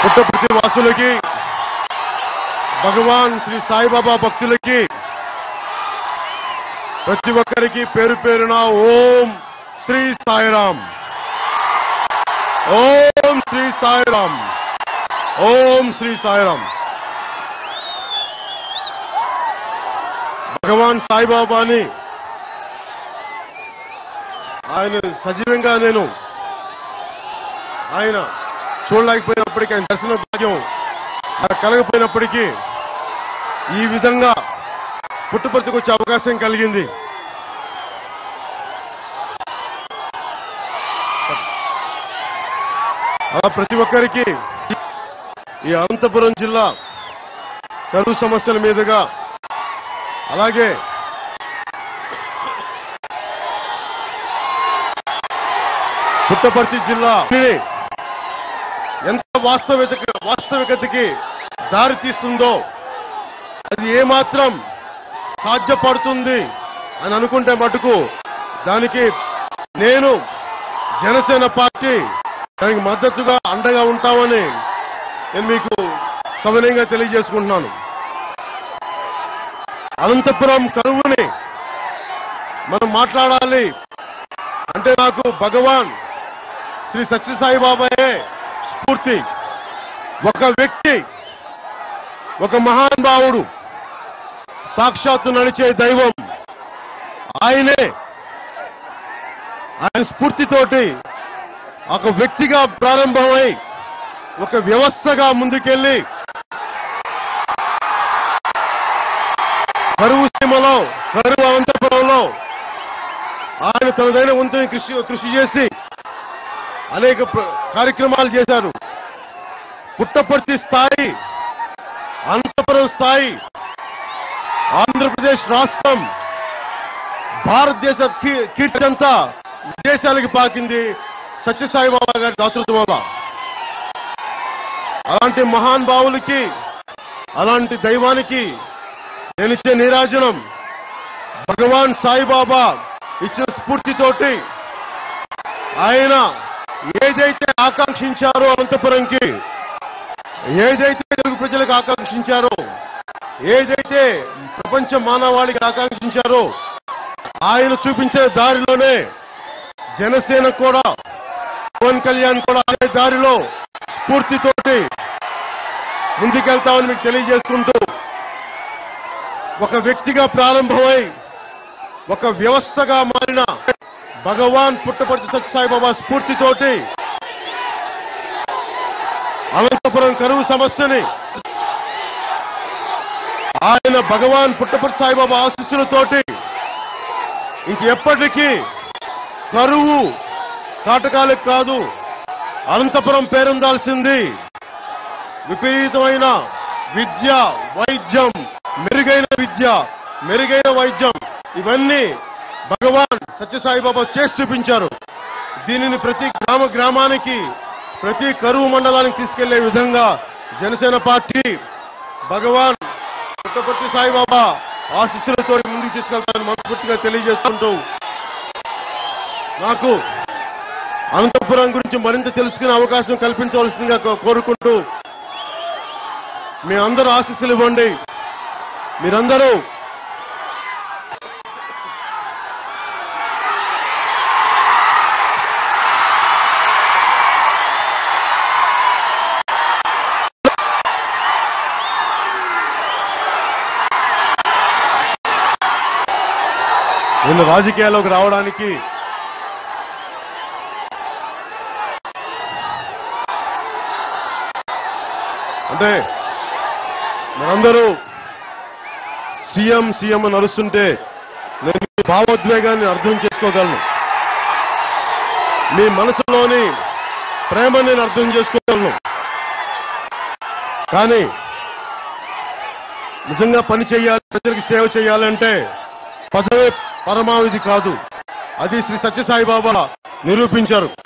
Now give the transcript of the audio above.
పుట్టపర్తి వాసులకి భగవాన్ శ్రీ సాయిబాబా భక్తులకి ప్రతి ఒక్కరికి పేరు పేరున ఓం శ్రీ సాయిరాం ఓం శ్రీ సాయిరాం ఓం శ్రీ సాయిరాం భగవాన్ సాయిబాబాని ఆయన సజీవంగా నేను ఆయన చూడలేకపోయినప్పటికీ ఆయన దర్శన భాగ్యం నాకు కలగపోయినప్పటికీ ఈ విధంగా పుట్టుపర్తికి వచ్చే అవకాశం కలిగింది అలా ప్రతి ఒక్కరికి ఈ అనంతపురం జిల్లా కరువు సమస్యల మీదుగా అలాగే పుట్టపర్తి జిల్లా ఎంత వాస్తవిక వాస్తవికతకి దారి తీస్తుందో అది ఏమాత్రం సాధ్యపడుతుంది అని అనుకుంటే మటుకు దానికి నేను జనసేన పార్టీ దానికి మద్దతుగా అండగా ఉంటామని నేను మీకు సవినయంగా తెలియజేసుకుంటున్నాను అనంతపురం కరువుని మనం మాట్లాడాలి అంటే నాకు భగవాన్ శ్రీ సత్యసాయి బాబాయే స్ఫూర్తి ఒక వ్యక్తి ఒక మహానుభావుడు సాక్షాత్తు నడిచే దైవం ఆయనే ఆయన స్ఫూర్తితోటి ఒక వ్యక్తిగా ప్రారంభమై ఒక వ్యవస్థగా ముందుకెళ్లి కరువు సీమలో కరువు అనంతపురంలో ఆయన తనదైన వంతుని కృషి కృషి చేసి అనేక ప్ర- కార్యక్రమాలు చేశారు పుట్టపర్తి స్థాయి అనంతపురం స్థాయి ఆంధ్రప్రదేశ్ రాష్ట్రం భారతదేశ కీ- కీర్తి అంతా విదేశాలకి పాకింది సత్యసాయి బాబా గారి దాతృత్వం వల్ల అలాంటి మహాన్ భావులకి అలాంటి దైవానికి నేనిచ్చే నీరాజనం భగవాన్ సాయిబాబా ఇచ్చిన స్ఫూర్తితోటి ఆయన ఏదైతే ఆకాంక్షించారో అనంతపురంకి ఏదైతే తెలుగు ప్రజలకు ఆకాంక్షించారో ఏదైతే ప్రపంచ మానవాళికి ఆకాంక్షించారో ఆయన చూపించే దారిలోనే జనసేన కూడా పవన్ కళ్యాణ్ కూడా అదే దారిలో స్ఫూర్తితోటి ముందుకెళ్తామని మీకు తెలియజేసుకుంటూ ఒక వ్యక్తిగా ప్రారంభమై ఒక వ్యవస్థగా మారిన భగవాన్ పుట్టపర్తి సత్యసాయిబాబా స్ఫూర్తితోటి అనంతపురం కరువు సమస్యని ఆయన భగవాన్ పుట్టపర్తి సాయిబాబా ఆశీస్సులతోటి ఇంకెప్పటికీ కరువు కాటకాలకు కాదు అనంతపురం పేరొందాల్సింది విపరీతమైన విద్య వైద్యం మెరుగైన విద్య మెరుగైన వైద్యం ఇవన్నీ భగవాన్ సత్యసాయిబాబా చేసి చూపించారు దీనిని ప్రతి గ్రామ గ్రామానికి ప్రతి కరువు మండలానికి తీసుకెళ్లే విధంగా జనసేన పార్టీ భగవాన్ పుట్టపర్తి సాయిబాబా ఆశీస్సులతో ముందుకు తీసుకెళ్తానని మనస్ఫూర్తిగా తెలియజేసుకుంటూ నాకు అనంతపురం గురించి మరింత తెలుసుకునే అవకాశం కల్పించవలసిందిగా కో- కోరుకుంటూ మీ అందరూ ఆశీస్సులు ఇవ్వండి మీరందరూ నేను రాజకీయాల్లోకి రావడానికి అంటే మనందరూ సీఎం సీఎం అని అరుస్తుంటే నేను మీ భావోద్వేగాన్ని అర్థం చేసుకోగలను మీ మనసులోని ప్రేమని నేను అర్థం చేసుకోగలను కానీ నిజంగా పని చేయాలి ప్రజలకు సేవ చేయాలంటే పదవే పరమావధి కాదు అది శ్రీ సత్యసాయి బాబా నిరూపించారు